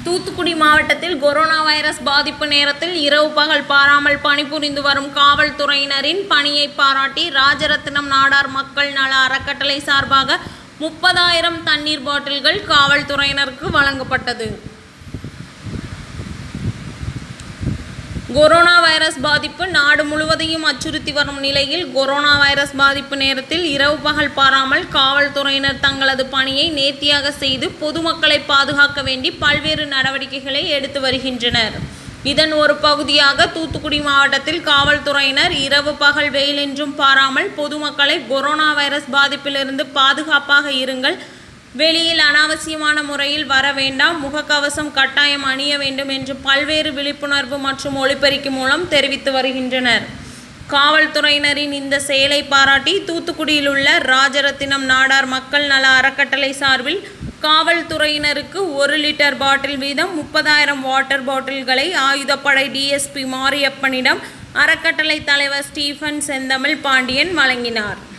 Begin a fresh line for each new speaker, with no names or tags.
தூத்துக்குடி மாவட்டத்தில் corona virus பாதிப்பு நேரத்தில் இரவு பகல் பாராமல் பணிபுரிந்து வரும் காவல்துறையினரின் பணியை பாராட்டி ராஜரத்னம் நாடார் மக்கள் நல அறக்கட்டளை சார்பாக முப்பதாயிரம் தண்ணீர் பாட்டில்கள் காவல்துறையினருக்கு வழங்கப்பட்டது கொரோனா வைரஸ் பாதிப்பு நாடு முழுவதையும் அச்சுறுத்தி வரும் நிலையில் கொரோனா வைரஸ் பாதிப்பு நேரத்தில் இரவு பகல் பாராமல் காவல்துறையினர் தங்களது பணியை நேர்த்தியாக செய்து பொதுமக்களை பாதுகாக்க வேண்டி பல்வேறு நடவடிக்கைகளை எடுத்து வருகின்றனர் இதன் ஒரு பகுதியாக தூத்துக்குடி மாவட்டத்தில் காவல்துறையினர் இரவு பகல் வெயிலென்றும் பாராமல் பொதுமக்களை கொரோனா வைரஸ் பாதிப்பிலிருந்து பாதுகாப்பாக இருங்கள் வெளியில் அனாவசியமான முறையில் வர வேண்டாம் முகக்கவசம் கட்டாயம் அணிய வேண்டும் என்று பல்வேறு விழிப்புணர்வு மற்றும் ஒளிபெருக்கி மூலம் தெரிவித்து வருகின்றனர் காவல்துறையினரின் இந்த செயலை பாராட்டி தூத்துக்குடியில் உள்ள ராஜரத்தினம் நாடார் மக்கள் நல அறக்கட்டளை சார்பில் காவல்துறையினருக்கு ஒரு லிட்டர் பாட்டில் வீதம் முப்பதாயிரம் வாட்டர் பாட்டில்களை ஆயுதப்படை டிஎஸ்பி மாரியப்பனிடம் அறக்கட்டளை தலைவர் ஸ்டீஃபன் செந்தமிழ் பாண்டியன் வழங்கினார்